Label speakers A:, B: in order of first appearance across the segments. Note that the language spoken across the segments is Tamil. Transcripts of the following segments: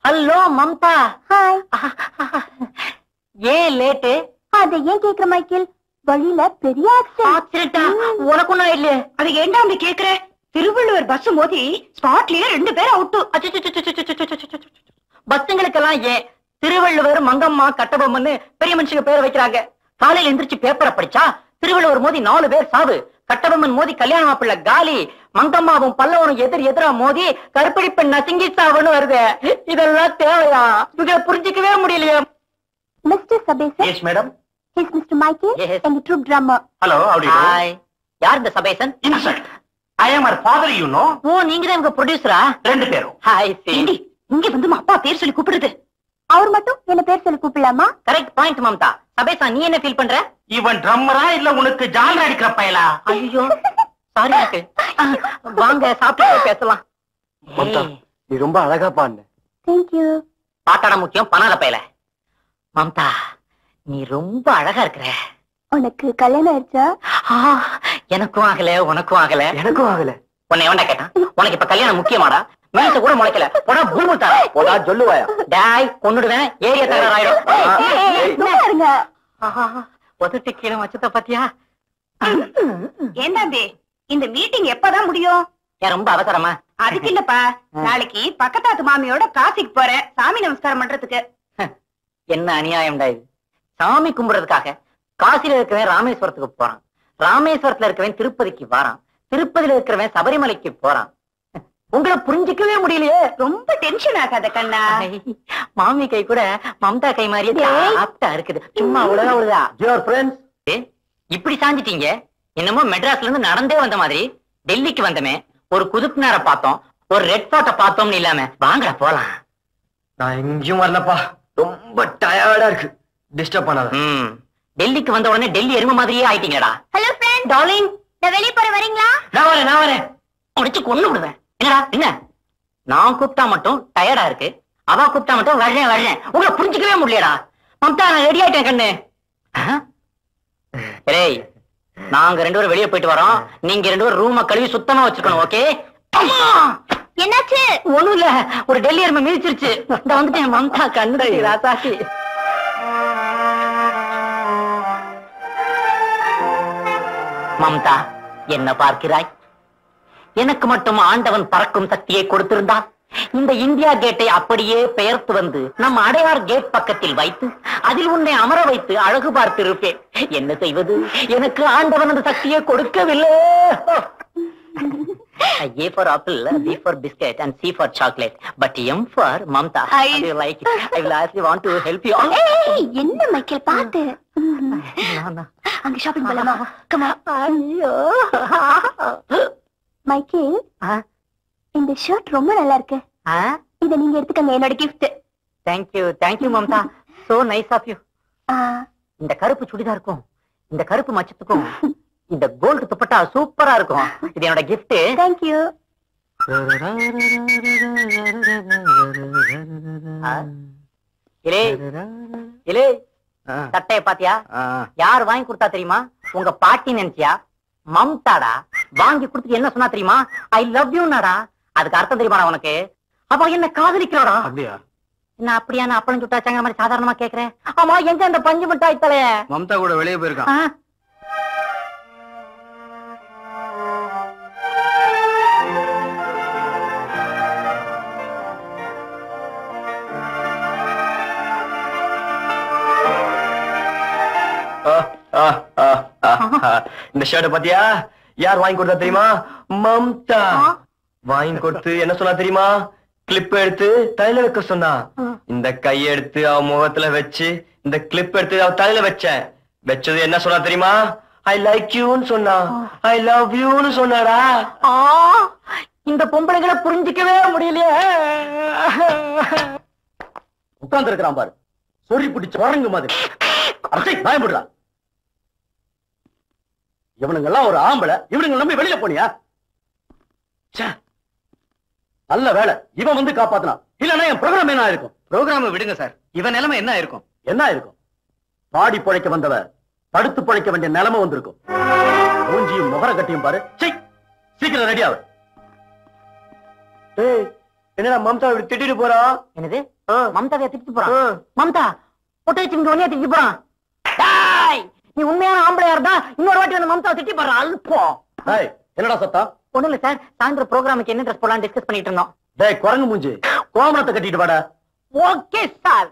A: ஹலோ மம்தா
B: ஹாய்
A: ஏன் லேட்டு
B: அத ஏன் கேக்குற மைக்கேல் வழியில பெரிய ஆக்சிடென்ட்
A: ஆக்சிடென்டா உனக்கு ஒண்ணும் இல்லையே
B: அது ஏன்டா அப்படி கேக்குற திருவள்ளுவர் பஸ் மோதி ஸ்பாட்லயே ரெண்டு பேர் அவுட்டு
A: பஸ்ஸுங்களுக்கெல்லாம் ஏன் திருவள்ளுவர் மங்கம்மா கட்டபொம்மன்னு பெரிய மனுஷங்க பேர் வைக்கிறாங்க காலையில எந்திரிச்சு பேப்பரை படிச்சா திருவள்ளுவர் மோதி நாலு பேர் சாவு கட்டபொம்மன் மோதி கல்யாண மாப்பிள்ள காலி மங்கம்மாவும் பல்லவனும் எதிர் எதிரா மோதி கருப்படி பெண் நசுங்கி சாவுன்னு வருது இதெல்லாம் தேவையா இத புரிஞ்சுக்கவே முடியலையே
B: mister Sabesan
C: yes madam
B: his mister Michael
A: Yes.
B: எங்க ட்ரூப் ட்ரம்மர்
C: ஹலோ அப்படி
A: ஹாய் யார் இந்த சபேசன்
C: இன்சல்ட் ஐ ஆம் அவர் ஃபாதர் யூ நோ
A: ஓ நீங்க தான் இவங்க ப்ரொடியூசரா
C: ரெண்டு பேரும்
A: ஹாய்
B: ஏண்டி இங்க வந்து உன் அப்பா பேர் சொல்லி கூப்பிடுறது அவர் மட்டும் என்ன பேர் சொல்லி கூப்பிடலாமா
A: கரெக்ட் பாயிண்ட் மம்தா சபேசா நீ என்ன ஃபீல் பண்ற
C: இவன் ட்ரம்மரா இல்ல உனக்கு ஜாலி அடிக்கிற பயலா
A: ஐயோ சாரி வாங்க சாப்பிட்டு பேசலாம்
D: மம்தா
A: ஏய்,
D: நீ ரொம்ப அழகா பாடுன
B: தேங்க்யூ
A: பாட்டாட முக்கியம் பணால பயல மம்தா நீ ரொம்ப அழகா இருக்கிற
B: உனக்கு கல்யாணம் ஆயிடுச்சா
A: ஆ, எனக்கும் ஆகல உனக்கும் ஆகல
D: எனக்கும் ஆகல
A: உன்னை எவன்டா கேட்டான் உனக்கு இப்ப கல்யாணம் முக்கியமாடா மீச கூட முளைக்கல போடா பூமுத்தா
D: போடா சொல்லுவாயா
A: டாய் கொன்னுடுவேன் ஏரிய தகராயிடும்
B: சும்மா இருங்க
A: உதட்டு கீழே வச்சத பாத்தியா
B: ஏன் தம்பி இந்த மீட்டிங் எப்பதான் முடியும்
A: ஏன் ரொம்ப அவசரமா
B: அதுக்கு இல்லப்பா நாளைக்கு பக்கத்தாத்து மாமியோட காசிக்கு போறேன் சாமி நமஸ்காரம் பண்றதுக்கு
A: என்ன அநியாயம்டா இது சாமி கும்பிடுறதுக்காக காசில இருக்கிறவன் ராமேஸ்வரத்துக்கு போறான் ராமேஸ்வரத்துல இருக்கிறவன் திருப்பதிக்கு வாரான் திருப்பதியில இருக்கிறவன் சபரிமலைக்கு போறான் உங்களை புரிஞ்சுக்கவே முடியலையே
B: ரொம்ப டென்ஷன் ஆகாத கண்ணா
A: ஐ, மாமி கை கூட மம்தா கை மாதிரியே ஆப்டா இருக்குது சும்மா உலக உழுதா
D: யுவர் ஃப்ரெண்ட்ஸ்
A: இப்படி சாஞ்சிட்டீங்க என்னமோ மெட்ராஸ்ல இருந்து நடந்தே வந்த மாதிரி டெல்லிக்கு வந்தமே ஒரு குதுப்னார பார்த்தோம் ஒரு ரெட் போர்ட்ட பார்த்தோம்னு இல்லாம வாங்கடா போலாம்
D: நான் எங்கேயும் வரலப்பா ரொம்ப டயர்டா இருக்கு டிஸ்டர்ப் பண்ணாத
A: ம் டெல்லிக்கு வந்த உடனே டெல்லி எருமை மாதிரியே ஆயிட்டீங்கடா
B: ஹலோ ஃப்ரெண்ட்
A: டார்லிங்
B: நான் வெளிய போற வரீங்களா
A: நான் வரேன் நான் வரேன் உடைச்சு கொண்டு விடுவேன் என்னடா என்ன நான் கூப்பிட்டா மட்டும் டயர்டா இருக்கு அவ கூப்பிட்டா மட்டும் வர்றேன் வர்றேன் உங்களை புரிஞ்சுக்கவே முடியலடா மம்தா நான் ரெடி ஆயிட்டேன் கண்ணு ஆ? ஏய் நாங்க ரெண்டு பேரும் வெளியே போயிட்டு வரோம் நீங்க ரெண்டு பேரும் ரூம கழுவி சுத்தமா வச்சுக்கணும் ஓகே
B: என்னாச்சு
A: ஒண்ணும் இல்ல ஒரு டெல்லி எருமை மிதிச்சிருச்சு இந்த வந்துட்டேன் மம்தா கண்ணு ராசாசி மம்தா என்ன பார்க்கிறாய் எனக்கு மட்டும் ஆண்டவன் பறக்கும் சக்தியை கொடுத்திருந்தால் இந்த இந்தியா கேட்டை அப்படியே பெயர்த்து வந்து நம் அடையார் கேட் பக்கத்தில் வைத்து அதில் உன்னை அமர வைத்து அழகு பார்த்திருப்பேன் என்ன செய்வது எனக்கு ஆண்டவன் அந்த சக்தியை கொடுக்கவில்லை A for apple, B for biscuit, and C for chocolate. But M for Mamta.
B: I-
A: How do you like it? I will actually want to help you.
B: ஏய் என்ன மைக்கேல் பாத்து
A: No, no.
B: அங்க ஷாப்பிங் பண்ணலாமா கமா
A: ஐயோ.
B: மைக்கேல்
A: ஆ,
B: இந்த ஷர்ட் ரொம்ப நல்லா இருக்கு
A: ஆ,
B: இத நீங்க எடுத்துக்கங்க என்னோட gift
A: thank you, thank you, Mamta. So nice of you. இந்த கருப்பு சுடிதாருக்கும் இந்த கருப்பு மச்சத்துக்கும் இந்த கோல்டு துப்பட்டா சூப்பரா இருக்கும் இது என்னோட gift
B: தேங்க்யூ
A: இலே இலே சட்டைய பாத்தியா யார் வாங்கி கொடுத்தா தெரியுமா உங்க பாட்டி நினைச்சியா மம்தாடா வாங்கி கொடுத்துட்டு என்ன சொன்னா தெரியுமா ஐ லவ் யூ நாடா அதுக்கு அர்த்தம் தெரியுமாடா உனக்கு அவ என்ன காதலிக்கிறாடா
D: அப்படியா
A: என்ன அப்படியா நான் அப்பளம் சுட்டாச்சாங்க மாதிரி சாதாரணமா கேக்குறேன் ஆமா எங்க அந்த பஞ்சு மிட்டாய் தலைய
D: மம்தா கூட வெளியே போயிருக்கான்
A: ஆ?
D: இந்த ஷர்ட் பாத்தியா யார் வாங்கி கொடுத்தா தெரியுமா மம்தா வாங்கி கொடுத்து என்ன சொன்னா தெரியுமா கிளிப் எடுத்து தலையில வைக்க சொன்னா இந்த கைய எடுத்து அவ முகத்துல வச்சு இந்த கிளிப் எடுத்து அவ தலையில வச்சேன் வச்சது என்ன சொன்னா தெரியுமா ஐ லைக் யூன்னு சொன்னா ஐ லவ் யூன்னு சொன்னாடா
A: ஆ, இந்த பொம்பளைங்களை புரிஞ்சிக்கவே முடியலையே
D: உட்கார்ந்து இருக்கிறான் பாரு சொறி பிடிச்ச வரங்கு மாதிரி அர்ச்சை பயப்படுறா இவனுங்க எல்லாம் ஒரு ஆம்பளை இவனுங்க நம்பி வெளியில போனியா ச்சே. நல்ல வேலை இவன் வந்து காப்பாத்தினான் இல்லன்னா என் ப்ரோக்ராம் என்ன இருக்கும்
C: ப்ரோக்ராம் விடுங்க சார் இவன் நிலைமை என்ன இருக்கும்
D: என்ன இருக்கும் பாடி பிழைக்க வந்தவ படுத்து பிழைக்க வேண்டிய நிலைமை வந்திருக்கும் மூஞ்சியும் முகர கட்டியும் பாரு சீ, சீக்கிரம் ரெடி ஆகு ஏய் என்னடா மம்தா இப்படி திட்டிட்டு போறா
A: என்னது
D: ஆ.
A: மம்தாவை திட்டு போறான்
D: ஆ.
A: மம்தா பொட்டை வச்சு இங்க ஒன்னே திட்டி போறான் டேய், நீ உண்மையான ஆம்பளையா இருந்தா இன்னொரு வாட்டி வந்து மம்தாவை திட்டி போறான் அல்போ
D: டேய் என்னடா சத்தம்
A: ஒண்ணும் இல்ல சார் சாயந்தரம் ப்ரோக்ராமுக்கு என்ன ட்ரெஸ் போலாம் டிஸ்கஸ் பண்ணிட்டு இருந்தோம்
D: டேய் குரங்கு மூஞ்சி கோமணத்தை கட்டிட்டு வாடா
A: ஓகே சார்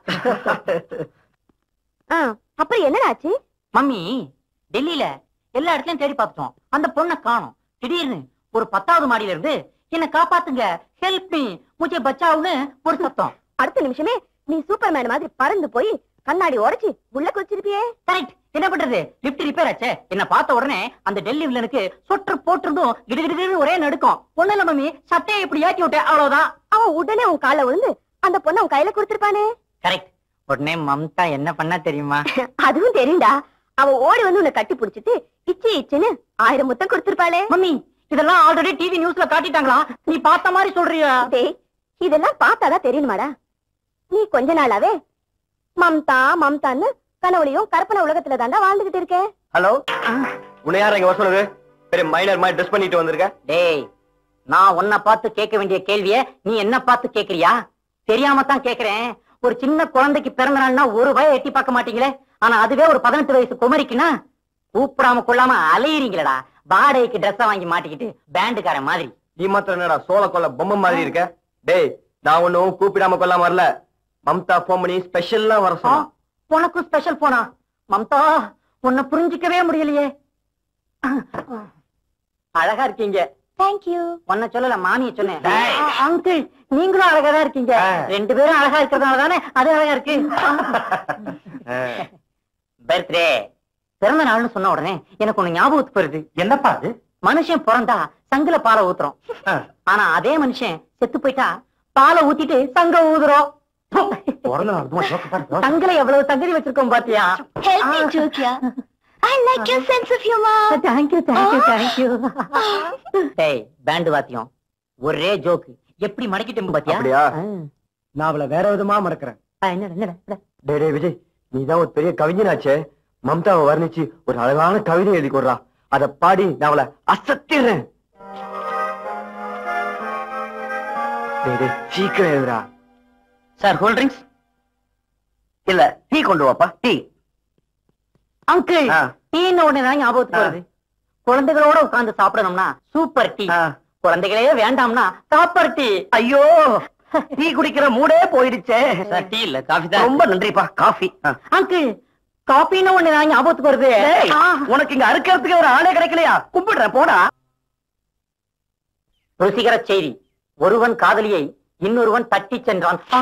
B: அப்புறம் என்னடா ஆச்சு
A: மம்மி டெல்லியில எல்லா இடத்துலயும் தேடி பார்த்துட்டோம் அந்த பொண்ணை காணோம் திடீர்னு ஒரு பத்தாவது மாடியில இருந்து என்ன காப்பாத்துங்க ஹெல்ப் மீ முஜே பச்சாவுன்னு ஒரு சத்தம்
B: அடுத்த நிமிஷமே நீ சூப்பர்மேன் மாதிரி பறந்து போய் கண்ணாடி உடைச்சு உள்ள குச்சிருப்பியே
A: கரெக்ட் என்ன பண்றது லிப்ட் ரிப்பேர் ஆச்சே என்ன பார்த்த உடனே அந்த டெல்லி வில்லனுக்கு சொற்று போட்டிருந்தும் கிடுகிடுன்னு ஒரே நடுக்கம் ஒண்ணு இல்ல மம்மி சட்டையை இப்படி ஏத்தி விட்டேன் அவ்வளவுதான்
B: அவன் உடனே உன் கால விழுந்து அந்த பொண்ணை உன் கையில கொடுத்திருப்பானே
A: கரெக்ட் உடனே மம்தா என்ன பண்ணா தெரியுமா
B: அதுவும் தெரியும்டா அவ ஓடி வந்து உன்னை கட்டி புடிச்சிட்டு இச்சி இச்சின்னு ஆயிரம் முத்தம் கொடுத்திருப்பாளே
A: மம்மி இதெல்லாம் ஆல்ரெடி டிவி நியூஸ்ல காட்டிட்டாங்களா நீ பார்த்த மாதிரி சொல்றியா
B: டேய் இதெல்லாம் பார்த்தாதான் தெரியணுமாடா நீ கொஞ்ச நாளாவே மம்தா மம்தான்னு கனவுலையும் கற்பனை உலகத்துல தாண்டா வாழ்ந்துகிட்டு இருக்க
D: ஹலோ உன்னை யார் இங்க வர சொன்னது பெரிய மைனர் மாதிரி ட்ரெஸ் பண்ணிட்டு வந்திருக்க
A: டேய் நான் உன்னை பார்த்து கேட்க வேண்டிய கேள்விய நீ என்ன பார்த்து கேக்குறியா தெரியாம தான் கேக்குறேன் ஒரு சின்ன குழந்தைக்கு பிறந்த நாள்னா ஒரு வய எட்டி பார்க்க மாட்டீங்களே ஆனா அதுவே ஒரு பதினெட்டு வயசு குமரிக்குன்னா கூப்பிடாம கொள்ளாம அலையிறீங்களடா வாடகைக்கு ட்ரெஸ் வாங்கி மாட்டிக்கிட்டு பேண்டுக்காரன் மாதிரி
D: நீ மாத்திரம் என்னடா சோள கொல்ல பொம்மை மாதிரி இருக்க டேய் நான் ஒன்னும் கூப்பிடாம கொள்ளாம வரல மம்தா போன் பண்ணி ஸ்பெஷல்லா வர
A: ஆ,
D: சொன்னா
A: உனக்கும் ஸ்பெஷல் போனா மம்தா உன்னை புரிஞ்சிக்கவே முடியலையே அழகா இருக்கீங்க
B: தேங்க்யூ
A: உன்னை சொல்லல மாமிய சொன்னேன்
C: டேய்.
A: அங்கிள் நீங்களும் அழகா தான் இருக்கீங்க
D: ஆ.
A: ரெண்டு பேரும் அழகா இருக்கிறதுனால தானே அது அழகா இருக்கு பர்த்டே பிறந்த நாள்னு சொன்ன உடனே எனக்கு ஒண்ணு ஞாபகத்துக்கு வருது
C: என்னப்பா அது
A: மனுஷன் பிறந்தா சங்குல பாலை ஊத்துறோம்
C: ஆ.
A: ஆனா அதே மனுஷன் செத்து போயிட்டா பாலை ஊத்திட்டு சங்க ஊதுறோம்
C: பிறந்த நாள் அதுமா joke பாரு.
A: சங்குல எவ்வளவு தகுதி வச்சிருக்கோம் பாத்தியா
B: Help me, Jokia. I like your sense of humor.
A: Thank you thank you thank you டேய் பேண்ட் வாத்தியம் ஒரே ஜோக்கு எப்படி மடக்கிட்டு பாத்தியா
D: அப்படியா?
A: ஆ.
C: நான் அவளை வேற விதமா மறக்கிறேன்
A: ஆ, என்னடா, என்னடா, என்னடா?
D: டேய் டேய் விஜய் நீதான் ஒரு பெரிய கவிஞனாச்சே மம்தாவை வர்ணிச்சு ஒரு அழகான கவிதை எழுதி கொடுறா அத பாடி நான் அவளை அசத்திடுறேன் டேய் டேய் சீக்கிரம் எழுதுறா
A: சார் கூல் ட்ரிங்க்ஸ்
C: இல்ல டீ கொண்டு வாப்பா டீ
A: அங்கிள்
C: ஆ.
A: டீன்னு உடனே தான் ஞாபகத்துக்கு
C: ஆ.
A: வருது குழந்தைகளோட உட்கார்ந்து சாப்பிடணும்னா சூப்பர் டீ குழந்தைகளே வேண்டாம்னா காப்பர் டீ
C: ஐயோ டீ குடிக்கிற மூடே போயிடுச்சே
A: சார் டீ இல்ல காஃபி
C: ரொம்ப நன்றிப்பா காஃபி
A: அங்கிள் காபின்னு ஒண்ணு தான் ஞாபகத்துக்கு வருது ஆ.
C: உனக்கு இங்க அறுக்கிறதுக்கு ஒரு ஆளே கிடைக்கலையா கும்பிடுறேன் போடா
A: ருசிகர செய்தி ஒருவன் காதலியை இன்னொருவன் தட்டி சென்றான் ஆ!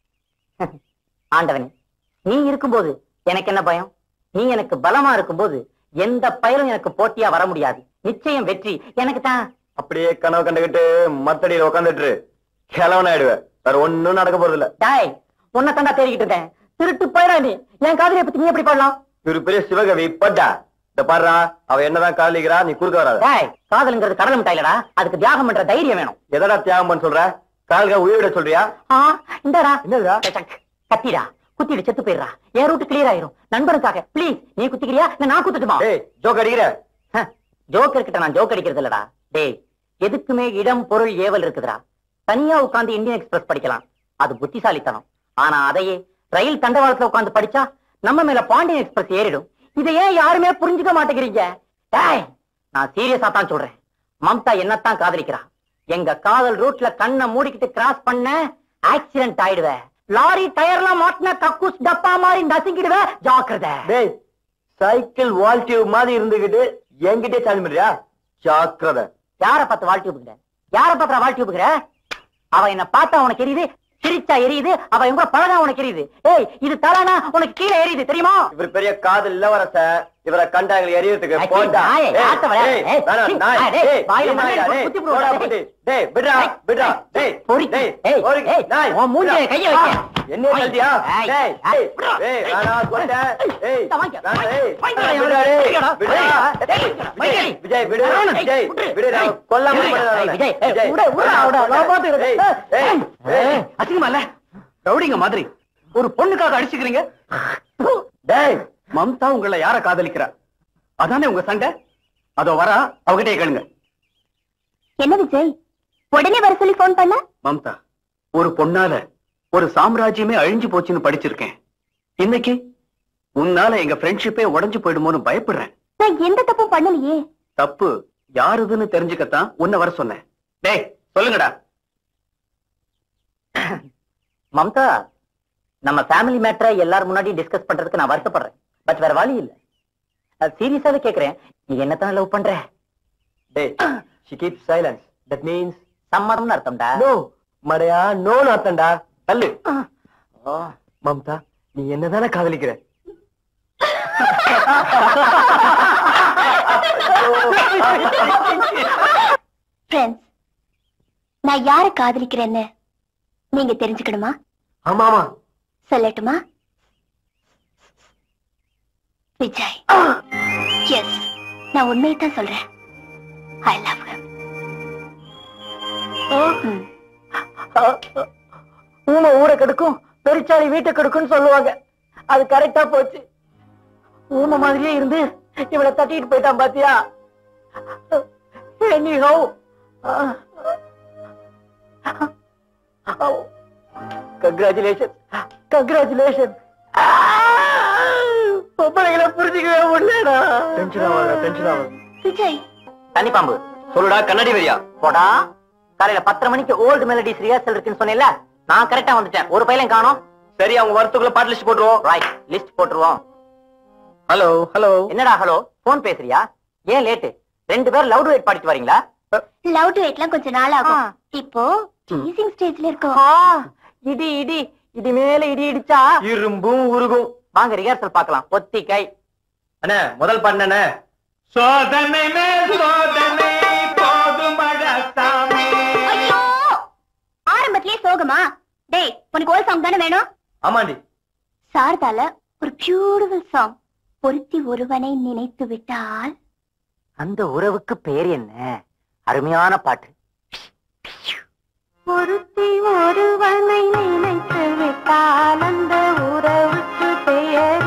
A: ஆண்டவனே நீ இருக்கும்போது எனக்கு என்ன பயம் நீ எனக்கு பலமா இருக்கும்போது எந்த பயலும் எனக்கு போட்டியா வர முடியாது நிச்சயம் வெற்றி எனக்கு தான்
D: அப்படியே கனவு கண்டுகிட்டு மத்தடியில உட்காந்துட்டு கிழவன் ஆயிடுவேன் வேற ஒண்ணும் நடக்க போறது இல்ல
A: டாய் உன்னை தாண்டா தேடிக்கிட்டு இருக்கேன் திருட்டு போயிடா நீ என் காதலியை பத்தி நீ எப்படி பாடலாம்
D: இவரு பெரிய சிவகவி பட்டா இந்த பாடுறா அவ என்னதான் காதலிக்கிறா நீ குறுக்க வராத
A: டாய் காதலுங்கிறது கடல் மிட்டாயிலடா அதுக்கு தியாகம் பண்ற தைரியம் வேணும்
D: எதடா தியாகம் பண்ண சொல்ற கால்க உயிரிட சொல்றியா
A: ஆ இந்தடா
D: என்னதுடா
A: சக், கத்திடா குத்திடு செத்து போயிடுறா என் ரூட் கிளியர் ஆயிரும் நண்பனுக்காக ப்ளீஸ் நீ குத்திக்கிறியா இல்ல நான் குத்துட்டுமா
D: டேய் ஜோக் அடிக்கிற
A: ஜோக்கர் கிட்ட நான் ஜோக் அடிக்கிறது இல்லடா டேய் எதுக்குமே இடம் பொருள் ஏவல் இருக்குதுடா தனியா உட்கார்ந்து இந்தியன் எக்ஸ்பிரஸ் படிக்கலாம் அது புத்திசாலித்தனம் ஆனா அதையே ரயில் தண்டவாளத்துல உட்கார்ந்து படிச்சா நம்ம மேல பாண்டியன் எக்ஸ்பிரஸ் ஏறிடும் இதை ஏன் யாருமே புரிஞ்சுக்க மாட்டேங்கிறீங்க டேய் நான் சீரியஸா தான் சொல்றேன் மம்தா என்னத்தான் காதலிக்கிறா எங்க காதல் ரூட்ல கண்ணை மூடிக்கிட்டு கிராஸ் பண்ண ஆக்சிடென்ட் ஆயிடுவ லாரி டயர்லாம் மாட்டின கக்கூஸ் டப்பா மாதிரி நசுங்கிடுவ ஜாக்கிரதை
D: டேய் சைக்கிள் வால் டியூப் மாதிரி இருந்துகிட்டு என்கிட்டயே சார்ஜ் பண்றியா ஜாக்கிரதை
A: யார பார்த்து வாழ் டியூபுங்கிற யார பார்த்து வாழ் டியூபுங்கிற அவ என்ன பார்த்தா உனக்கு எரியுது சிரிச்சா எரியுது அவ எங்க பழகா உனக்கு எரியுது ஏய் இது தலானா உனக்கு கீழே எரியுது தெரியுமா
D: இவர் பெரிய காதல் இளவரச இவரை கண்டா எங்களுக்கு எரியறதுக்கு
A: அச்சி,
D: போண்டா
A: நாயே,
D: ஏய்,
A: ஆத்த விளையாடு.
D: ஏய்,
A: ஏய்,
D: வேணாம்,
A: சீ,
D: நாய்,
A: ஆ, டேய்,
D: ஏய்,
A: வாயில
D: நீ நாயா,
A: மண்ணை
D: டேய்,
A: குத்தி போடுவா,
D: போடா,
A: டேய்.
D: போட்டு. டேய், விட்றா,
A: ஏய்,
D: விட்றா, டேய்,
A: பொறுக்கி.
D: டேய்,
A: ஏய்,
D: பொறுக்கி,
A: ஏய்,
D: நாய்,
A: உன் மூஞ்சில
D: விட்றா.
A: கைய வைக்க.
D: ஆ, என்னைய
A: ஏய்,
D: தள்ளியா?
A: ஏய்,
D: டேய்,
A: ஏய்,
D: ஏய்,
A: விட்றா.
D: ஏய், வேணாம், கொண்டேன். ஏய்,
A: இந்தா வாங்கிக்க.
D: வேணாம், ஏய்,
A: வாங்கிக்க.
D: விட்றா, டேய்,
A: வாங்கிக்கடா.
D: விட்றா.
A: ஏய்,
D: விஜய்,
A: ஏய்,
D: விஜய், விடு,
A: வேணாம்.
D: விஜய்,
A: விட்ரு.
D: விடு, நான்
A: ஏய்,
D: கொல்லாம
A: விஜய்,
D: பண்ணல,
A: ஏய், விஜய், ஏய்,
D: விஜய்,
A: விடு, விடு, அவட, நான் பாத்துக்கிறேன்.
D: ஏய், ஏய், ஏய்,
A: ஏய்,
C: அசிங்கமா இல்ல ரவுடிங்க மாதிரி ஒரு பொண்ணுக்காக அடிச்சுக்கிறீங்க டேய் மம்தா உங்களை யார காதலிக்கிறா அதானே உங்க சண்டை அதோ வரா அவகிட்டே கேளுங்க
B: என்ன விஜய் உடனே வர சொல்லி போன் பண்ண
C: மம்தா ஒரு பொண்ணால ஒரு சாம்ராஜ்யமே அழிஞ்சு போச்சுன்னு படிச்சிருக்கேன் இன்னைக்கு உன்னால எங்க ஃப்ரெண்ட்ஷிப்பே உடைஞ்சு போயிடுமோன்னு பயப்படுறேன்
B: நான் எந்த தப்பும் பண்ணலையே
C: தப்பு யாருதுன்னு தெரிஞ்சுக்கத்தான் உன்னை வர சொன்னேன் டேய் சொல்லுங்கடா
A: மம்தா நம்ம ஃபேமிலி மேட்டரை எல்லாரும் முன்னாடி டிஸ்கஸ் பண்றதுக்கு நான் வருத்தப்படுறேன் பட் வேற வழி இல்ல சீரியஸாவே கேக்குறேன் நீ என்னத்தான் லவ் பண்ற
D: டேய் she keeps silence that means
A: சம்மதம்னு அர்த்தம்டா
D: no மடையா நோன்னு அர்த்தம்டா தள்ளு
A: ஓ,
D: மம்தா நீ என்னதானே காதலிக்கிற
B: ஃப்ரெண்ட்ஸ் நான் யார காதலிக்கிறேன்னு நீங்க தெரிஞ்சுக்கணுமா
D: ஆமா ஆமா
B: சொல்லட்டுமா விஜய் எஸ் நான் உண்மையை தான் சொல்றேன் ஐ லவ் ஹிம்
A: ஊமை ஊரை கெடுக்கும் பெருச்சாளி வீட்டை கெடுக்கும்னு சொல்லுவாங்க அது கரெக்டா போச்சு ஊமை மாதிரியே இருந்து இவளை தட்டிட்டு போயிட்டான் பாத்தியா Anyhow, uh, oh, congratulations, congratulations. பொம்பளைகளை புரிஞ்சுக்கவே முடியலடா
D: டென்ஷன் ஆகாத டென்ஷன் ஆகாத
B: விஜய்
A: தண்ணி பாம்பு
D: சொல்லுடா கண்ணாடி வரியா
A: போடா காலையில பத்தரை மணிக்கு ஓல்டு மெலடிஸ் ரிஹர்சல் இருக்குன்னு சொன்னேன்ல நான் கரெக்டா வந்துட்டேன் ஒரு பையன் காணோம்
D: சரி அவங்க வரத்துக்குள்ள பாட்டு லிஸ்ட் போட்டுருவோம்
A: ரைட் லிஸ்ட் போட்டுருவோம்
D: ஹலோ ஹலோ
A: என்னடா ஹலோ போன் பேசுறியா ஏன் லேட்டு ரெண்டு பேரும் லவுட் வெயிட் பாடிட்டு வரீங்களா
B: லவ் டு எல்லாம் கொஞ்ச நாள் ஆகும் இப்போ டீசிங் ஸ்டேஜ்ல இருக்கோம்
A: ஆ, இடி இடி இடி மேல இடி இடிச்சா
D: இரும்பும் உருகும்
A: வாங்க ரிஹர்சல் பார்க்கலாம் ஒத்தி கை
D: அண்ணே முதல் பாட்டு என்ன
C: சோதனை மேல் சோதனை போதுமடா சாமி
B: ஐயோ ஆரம்பத்திலே சோகமா டேய் உனக்கு ஒரு சாங் தானே வேணும்
D: ஆமாண்டி
B: சாரதால ஒரு பியூட்டிஃபுல் சாங் பொருத்தி ஒருவனை நினைத்து விட்டால்
A: அந்த உறவுக்கு பேர் என்ன அருமையான பாட்டு
B: பொருத்தி ஒருவனை நினைத்து விட்டால் அந்த உறவுக்கு பெயர்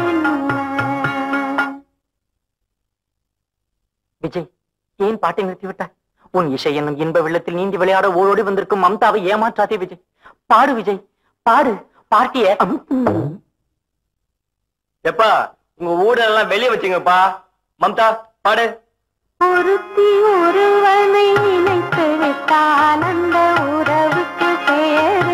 A: விஜய் ஏன் பாட்டை நிறுத்தி விட்ட உன் இசை என்னும் இன்ப வெள்ளத்தில் நீந்தி விளையாட ஓடோடி வந்திருக்கும் மம்தாவை ஏமாற்றாதே விஜய் பாடு விஜய் பாடு பாட்டிய
D: எப்பா உங்க ஊடெல்லாம் வெளிய வச்சுங்கப்பா மம்தா பாடு
B: பொருத்தி ஒருவனை நினைத்து விட்டால் அந்த உறவுக்கு பெயர்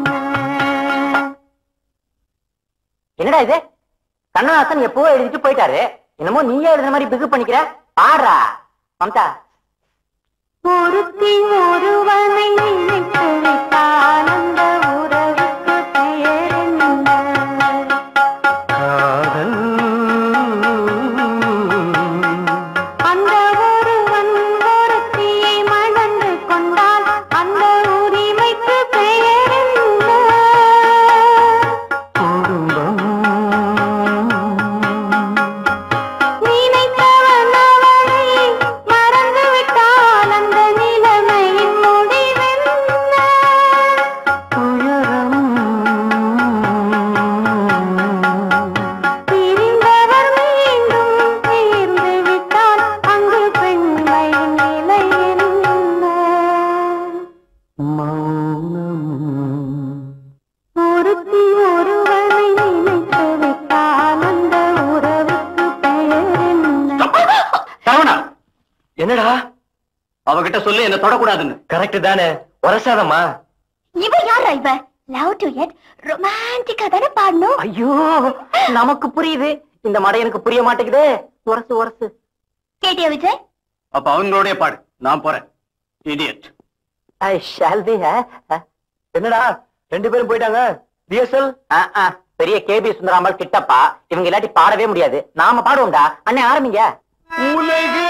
A: என்னடா இது கண்ணதாசன் எப்பவோ எழுதிட்டு போயிட்டாரு என்னமோ நீயே எழுதுன மாதிரி பிகு பண்ணிக்கிற பாடுறா மம்தா
B: பொருத்தி ஒருவனை நினைத்து விட்டால் அந்த உறவுக்கு பெயர் அந்த ஒருவன் ஒருத்தியை மணந்து கொண்டால் அந்த உரிமைக்கு பெயர் என்ன நினைத்தவன் அவளை மறந்து விட்டால் அந்த நிலைமையின் முடிவென்ன பிரிந்தவர் மீண்டும் சேர்ந்து விட்டால் அங்கு பெண்மையின் நிலை என்ன ஒருத்தி ஒருவனை நினைத்து விட்டால் அந்த உறவுக்கு பெயர் என்ன
C: சரவணா
D: என்னடா
C: அவகிட்ட சொல்லு என்ன தொடக்கூடாதுன்னு
D: கரெக்ட் தானே உரசாதம்மா
B: இவ யாரா இவ லவ் டு எட் ரொமான்டிக்கா தானே பாடணும்
A: ஐயோ நமக்கு புரியுது இந்த மடை எனக்கு புரிய மாட்டேங்குதே உரசு உரசு
B: கேட்டியா விஜய்
C: அப்ப அவங்களோடய பாடு நான் போறேன் இடியட்
A: ஐ ஷால் பி
D: என்னடா ரெண்டு பேரும் போயிட்டாங்க ரிஹர்சல்
A: பெரிய கேபி சுந்தராமல் கிட்டப்பா இவங்க இல்லாட்டி பாடவே முடியாது நாம பாடுவோம்டா அண்ணே ஆரம்பிங்க
C: உலகே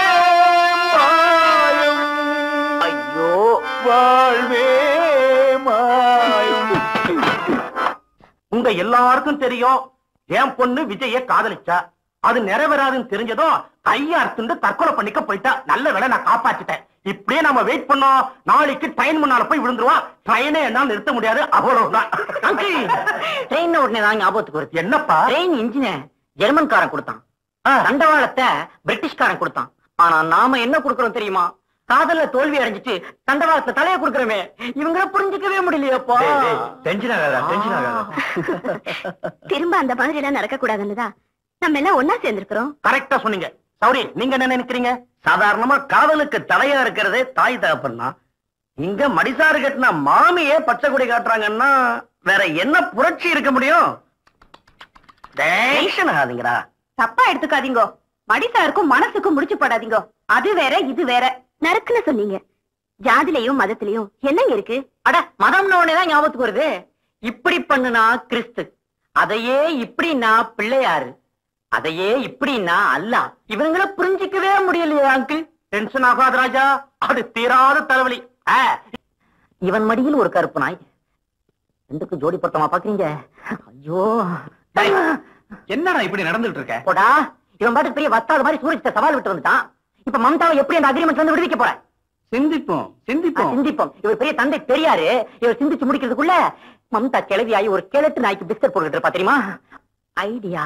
C: மாயம்
A: ஐயோ
C: வாழ்வே மாயம் உங்க எல்லாருக்கும் தெரியும் என் பொண்ணு விஜய காதலிச்சா அது நிறைவேறாதுன்னு தெரிஞ்சதும் கையா அறுத்துண்டு தற்கொலை பண்ணிக்க போயிட்டா நல்ல வேளை நான் காப்பாத்திட்டேன் இப்படியே நம்ம வெயிட் பண்ணோம் நாளைக்கு ட்ரெயின் முன்னால போய் விழுந்துருவா ட்ரெயினே என்னால நிறுத்த முடியாது அவ்வளவுதான்
A: ட்ரெயின் உடனே தான் ஞாபகத்துக்கு வருது
C: என்னப்பா
A: ட்ரெயின் இன்ஜின ஜெர்மன்காரன் கொடுத்தான் தண்டவாளத்தை பிரிட்டிஷ்காரன் கொடுத்தான் ஆனா நாம என்ன கொடுக்கறோம் தெரியுமா காதல்ல தோல்வி அடைஞ்சிட்டு தண்டவாளத்துல தலைய குடுக்கறமே இவங்கள புரிஞ்சுக்கவே முடியலையப்பா
D: டென்ஷன் ஆகாதா டென்ஷன் ஆகாதா
B: திரும்ப அந்த மாதிரி எல்லாம் நடக்க கூடாதுன்னுதான் நம்ம எல்லாம் ஒன்னா சேர்ந்திருக்கிறோம்
C: கரெக்டா சொன்னீங்க சௌரி நீங்க என்ன நினைக்கிறீங்க சாதாரணமா காதலுக்கு தடையா இருக்கிறதே தாய் தகப்பன் தான் இங்க மடிசாறு கட்டின மாமியே பச்சை கொடி காட்டுறாங்கன்னா வேற என்ன புரட்சி இருக்க முடியும் டென்ஷன் ஆகாதீங்கடா
B: தப்பா எடுத்துக்காதீங்க மடிசாருக்கும் மனசுக்கும் முடிச்சு போடாதீங்க அது வேற இது வேற நறுக்குன்னு சொன்னீங்க ஜாதிலையும் மதத்திலையும் என்னங்க இருக்கு
A: அட மதம்னு உடனேதான் ஞாபகத்துக்கு வருது இப்படி பண்ணுனா கிறிஸ்து அதையே இப்படின்னா பிள்ளையாரு அதையே இப்படின்னா அல்லாஹ் இவங்கள புரிஞ்சிக்கவே முடியலையே அங்கிள்
C: டென்ஷன் ஆகாத ராஜா அது தீராத தலைவலி
A: ஆ, இவன் மடியில் ஒரு கருப்பு நாய் ரெண்டுக்கும் ஜோடி பொருத்தமா பாக்குறீங்க ஐயோ
C: என்னடா இப்படி நடந்துட்டு இருக்க
A: போடா இவன் பாட்டு பெரிய வத்தாத மாதிரி சூரஜ்கிட்ட சவால் விட்டு வந்துட்டான் இப்ப மம்தாவை எப்படி அந்த அக்ரிமெண்ட் வந்து விடுவிக்க போற
C: சிந்திப்போம்
A: ஆ, சிந்திப்போம் இவர் பெரிய தந்தை பெரியாரு இவர் சிந்திச்சு முடிக்கிறதுக்குள்ள மம்தா கிளவியாகி ஒரு கிழட்டு நாய்க்கு பிஸ்கட் போட்டுட்டு இருப்பா தெரியுமா ஐடியா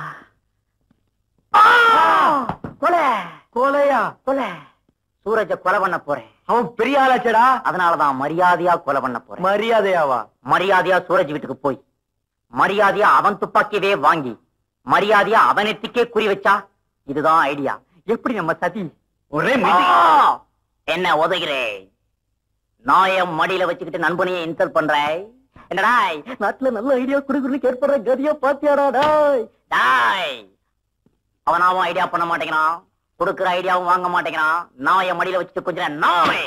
A: கொலை
C: கோலையா
A: கொலை சூரஜ கொலை பண்ண போறேன்
D: அவன் பெரிய ஆளாச்சடா
A: அதனாலதான் மரியாதையா கொலை பண்ண போறேன்
D: மரியாதையாவா
A: மரியாதையா சூரஜ் வீட்டுக்கு போய் மரியாதையா அவன் துப்பாக்கியவே வாங்கி மரியாதையா அவனத்துக்கே குறி வச்சா இதுதான் ஐடியா எப்படி நம்ம சதி
C: ஒரே
A: ஆ! என்ன உதைகிறேன் நாயம் மடியில வச்சுக்கிட்டு நண்பனையே இன்சல்ட் பண்றேன் என்னடா நாட்டுல நல்ல ஐடியா குடுக்குறது கேட்பற கதியா பாத்தியாடா டாய் டாய் அவனாவும் ஐடியா பண்ண மாட்டேங்கிறான் கொடுக்குற ஐடியாவும் வாங்க மாட்டேங்கிறான் நாய மடியில வச்சுட்டு கொஞ்ச நேரம் நாய்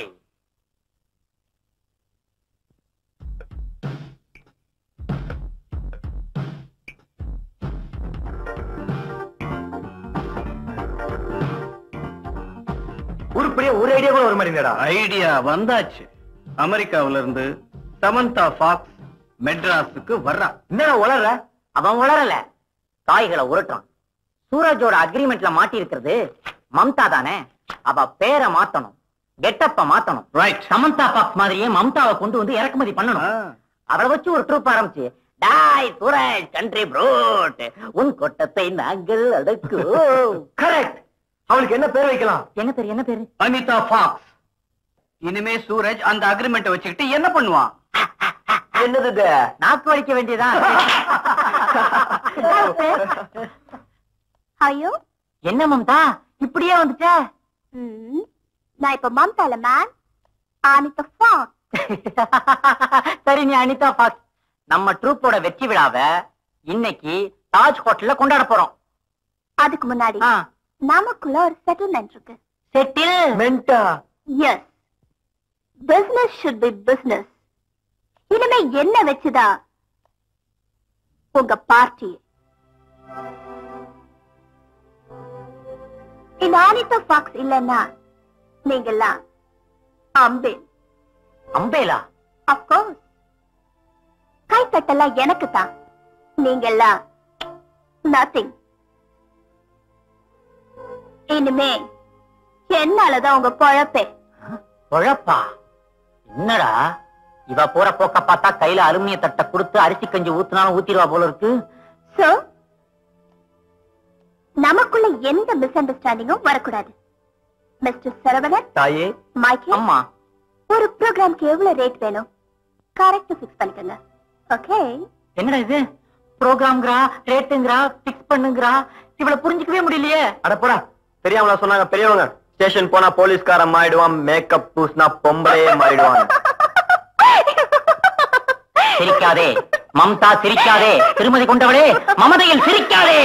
D: உருப்படியா ஒரு ஐடியா கூட வர மாட்டேங்கடா
C: ஐடியா வந்தாச்சு அமெரிக்காவில இருந்து சமந்தா ஃபாக்ஸ் மெட்ராஸுக்கு வர்றா
D: என்ன வளர்ற
A: அவன் உளரல காய்களை உருட்டுறான் சூரஜோட அக்ரிமெண்ட்ல மாட்டி இருக்கிறது மம்தா தானே அவ பேரை மாத்தணும் கெட்டப்ப மாத்தணும்
C: ரைட்
A: சமந்தா பாக்ஸ் மாதிரியே மம்தாவை கொண்டு வந்து இறக்குமதி பண்ணணும் அவளை வச்சு ஒரு ட்ரூப் ஆரம்பிச்சு டாய் சூரஜ் கண்ட்ரி ப்ரோட் உன் கொட்டத்தை நாங்கள் அடக்கு
D: கரெக்ட் அவளுக்கு என்ன பேர் வைக்கலாம்
A: என்ன பேரு என்ன பேரு
C: அனிதா ஃபாக்ஸ் இனிமே சூரஜ் அந்த அக்ரிமெண்ட் வச்சுக்கிட்டு என்ன பண்ணுவான்
D: என்னது இது?
A: நாக்கு வலிக்க வேண்டியதா
B: ஐயோ
A: என்ன மம்தா இப்படியே வந்துட்ட
B: ம், நான் இப்ப மம்தால மேம் ஆனித்த ஃபாக்
A: சரி நீ அனிதா பாக்ஸ் நம்ம ட்ரூப்போட வெற்றி விழாவை இன்னைக்கு தாஜ் ஹோட்டல்ல கொண்டாட போறோம்
B: அதுக்கு முன்னாடி நமக்குள்ள ஒரு செட்டில்மெண்ட் இருக்கு
A: செட்டில்
D: மென்டா
B: yes business should be business இனிமே என்ன வச்சுதான் உங்க பார்ட்டி இந்த ஆனித்த ஃபாக்ஸ் இல்லைன்னா நீங்கெல்லாம் அம்பே
A: அம்பேலா
B: அப்கோர்ஸ் கைத்தட்டெல்லாம் எனக்கு தான் நீங்கெல்லாம் நத்திங் இனிமே என்னாலதான் உங்க பொழப்பே
A: குழப்பா என்னடா இவ போற போக்க பார்த்தா கையில அலுமினிய தட்டை கொடுத்து அரிசி கஞ்சி ஊத்துனாலும் ஊத்திடுவா போல இருக்கு
B: சோ நமக்குள்ள எந்த மிஸ் அண்டர்ஸ்டாண்டிங்கும் வரக்கூடாது மிஸ்டர் சரவணன்
D: தாயே
B: மைக்கேல்
A: அம்மா
B: ஒரு ப்ரோக்ராம்க்கு எவ்வளவு ரேட் வேணும் கரெக்ட் ஃபிக்ஸ் பண்ணிக்கோங்க ஓகே
A: என்னடா இது ப்ரோக்ராம்ங்கிறா ரேட்டுங்கிறா பிக்ஸ் பண்ணுங்கிறா இவள புரிஞ்சுக்கவே முடியலையே
D: அட போடா பெரியவங்களா சொன்னாங்க பெரியவங்க ஸ்டேஷன் போனா போலீஸ்காரன் மாறிடுவான் மேக்கப் பூசினா பொம்பளையே மாறிடுவான்
A: சிரிக்காதே மம்தா சிரிக்காதே திருமதி கொண்டவளே மமதையில் சிரிக்காதே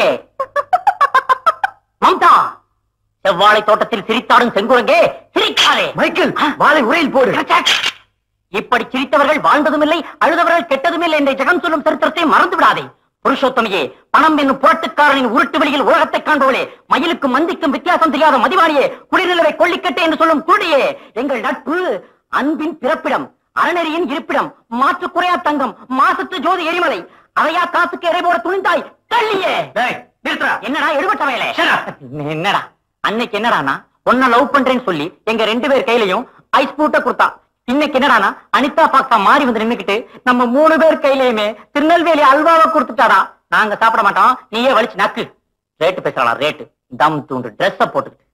A: மம்தா செவ்வாழை தோட்டத்தில் சிரித்தாடும் செங்குரங்கே சிரிக்காதே
D: மைக்கேல் வாளை உரையில் போடு
A: இப்படி சிரித்தவர்கள் வாழ்ந்ததும் இல்லை அழுதவர்கள் கெட்டதும் இல்லை என்ற ஜெகம் சொல்லும் சரித்திரத்தை மறந்து விடாதே புருஷோத்தமியே பணம் என்னும் புரட்டுக்காரனின் உருட்டு வெளியில் உலகத்தை காண்பவளே மயிலுக்கும் மந்திக்கும் வித்தியாசம் தெரியாத மதிவாணியே குளிர்நிலவை கொள்ளிக்கட்டே என்று சொல்லும் குருடியே எங்கள் நட்பு அன்பின் பிறப்பிடம் அறநெறியின் இருப்பிடம் மாற்று குறையா தங்கம் மாசத்து ஜோதி எரிமலை அதையா காசுக்கு எடை போட துணிந்தாய் தள்ளியே
C: டேய் நிறுத்துறா
A: என்னடா எடுபட்ட வயலே
C: Shut up.
A: என்னடா அன்னைக்கு என்னடானா உன்ன லவ் பண்றேன்னு சொல்லி எங்க ரெண்டு பேர் கையிலயும் ஐஸ் பூட்ட கொடுத்தா இன்னைக்கு என்னடானா அனிதா பாக்ஸா மாறி வந்து நின்னுக்கிட்டு நம்ம மூணு பேர் கையிலயுமே திருநெல்வேலி அல்வாவை கொடுத்துட்டாடா நாங்க சாப்பிட மாட்டோம் நீயே வலிச்சு நக்கு ரேட்டு பேசுறாளா ரேட்டு தம் தூண்டு Dress-அ போட்டுக்கிட்டு